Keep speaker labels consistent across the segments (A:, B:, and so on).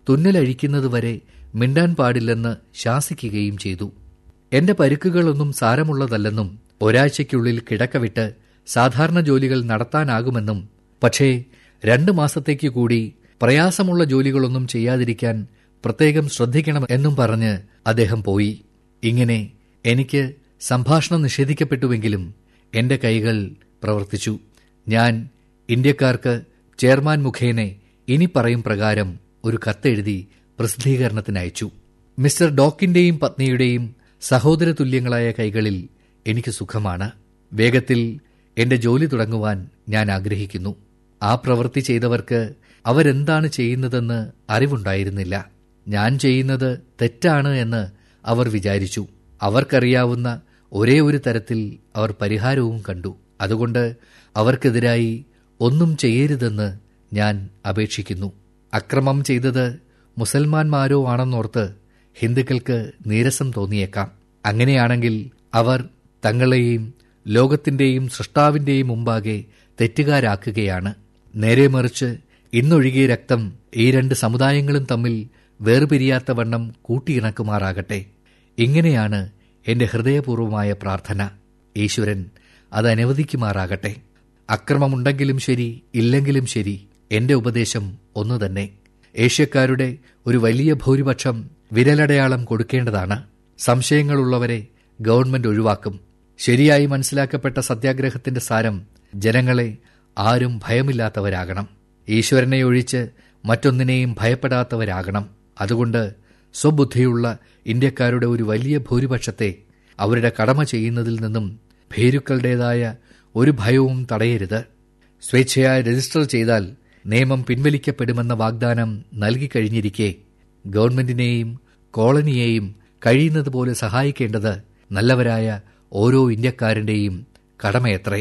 A: തുന്നലഴിക്കുന്നതുവരെ മിണ്ടാൻ പാടില്ലെന്ന് ശാസിക്കുകയും ചെയ്തു എന്റെ പരുക്കുകളൊന്നും സാരമുള്ളതല്ലെന്നും ഒരാഴ്ചയ്ക്കുള്ളിൽ കിടക്കവിട്ട് സാധാരണ ജോലികൾ നടത്താനാകുമെന്നും പക്ഷേ രണ്ടു മാസത്തേക്ക് കൂടി പ്രയാസമുള്ള ജോലികളൊന്നും ചെയ്യാതിരിക്കാൻ പ്രത്യേകം ശ്രദ്ധിക്കണം എന്നും പറഞ്ഞ് അദ്ദേഹം പോയി ഇങ്ങനെ എനിക്ക് സംഭാഷണം നിഷേധിക്കപ്പെട്ടുവെങ്കിലും എന്റെ കൈകൾ പ്രവർത്തിച്ചു ഞാൻ ഇന്ത്യക്കാർക്ക് ചെയർമാൻ മുഖേനെ ഇനി പറയും പ്രകാരം ഒരു കത്തെഴുതി പ്രസിദ്ധീകരണത്തിനയച്ചു മിസ്റ്റർ ഡോക്കിന്റെയും പത്നിയുടെയും സഹോദര തുല്യങ്ങളായ കൈകളിൽ എനിക്ക് സുഖമാണ് വേഗത്തിൽ എന്റെ ജോലി തുടങ്ങുവാൻ ഞാൻ ആഗ്രഹിക്കുന്നു ആ പ്രവൃത്തി ചെയ്തവർക്ക് അവരെന്താണ് ചെയ്യുന്നതെന്ന് അറിവുണ്ടായിരുന്നില്ല ഞാൻ ചെയ്യുന്നത് തെറ്റാണ് എന്ന് അവർ വിചാരിച്ചു അവർക്കറിയാവുന്ന ഒരേ ഒരു തരത്തിൽ അവർ പരിഹാരവും കണ്ടു അതുകൊണ്ട് അവർക്കെതിരായി ഒന്നും ചെയ്യരുതെന്ന് ഞാൻ അപേക്ഷിക്കുന്നു അക്രമം ചെയ്തത് മുസൽമാന്മാരോ ആണെന്നോർത്ത് ഹിന്ദുക്കൾക്ക് നീരസം തോന്നിയേക്കാം അങ്ങനെയാണെങ്കിൽ അവർ തങ്ങളെയും ലോകത്തിന്റെയും സൃഷ്ടാവിന്റെയും മുമ്പാകെ തെറ്റുകാരാക്കുകയാണ് നേരെ മറിച്ച് ഇന്നൊഴുകിയ രക്തം ഈ രണ്ട് സമുദായങ്ങളും തമ്മിൽ വേർപിരിയാത്ത വണ്ണം കൂട്ടിയിണക്കുമാറാകട്ടെ ഇങ്ങനെയാണ് എന്റെ ഹൃദയപൂർവമായ പ്രാർത്ഥന ഈശ്വരൻ അത് അനുവദിക്കുമാറാകട്ടെ അക്രമമുണ്ടെങ്കിലും ശരി ഇല്ലെങ്കിലും ശരി എന്റെ ഉപദേശം ഒന്നു തന്നെ ഏഷ്യക്കാരുടെ ഒരു വലിയ ഭൂരിപക്ഷം വിരലടയാളം കൊടുക്കേണ്ടതാണ് സംശയങ്ങളുള്ളവരെ ഗവൺമെന്റ് ഒഴിവാക്കും ശരിയായി മനസ്സിലാക്കപ്പെട്ട സത്യാഗ്രഹത്തിന്റെ സാരം ജനങ്ങളെ ആരും ഭയമില്ലാത്തവരാകണം ഈശ്വരനെ ഒഴിച്ച് മറ്റൊന്നിനെയും ഭയപ്പെടാത്തവരാകണം അതുകൊണ്ട് സ്വബുദ്ധിയുള്ള ഇന്ത്യക്കാരുടെ ഒരു വലിയ ഭൂരിപക്ഷത്തെ അവരുടെ കടമ ചെയ്യുന്നതിൽ നിന്നും ഭീരുക്കളുടേതായ ഒരു ഭയവും തടയരുത് സ്വേച്ഛയായി രജിസ്റ്റർ ചെയ്താൽ നിയമം പിൻവലിക്കപ്പെടുമെന്ന വാഗ്ദാനം നൽകിക്കഴിഞ്ഞിരിക്കെ ഗവൺമെന്റിനെയും കോളനിയെയും കഴിയുന്നതുപോലെ സഹായിക്കേണ്ടത് നല്ലവരായ ഓരോ ഇന്ത്യക്കാരന്റെയും കടമയത്രേ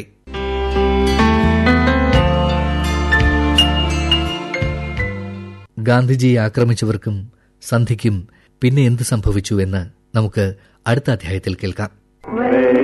A: ഗാന്ധിജിയെ ആക്രമിച്ചവർക്കും സന്ധിക്കും പിന്നെ എന്ത് സംഭവിച്ചു എന്ന് നമുക്ക് അടുത്ത അധ്യായത്തിൽ കേൾക്കാം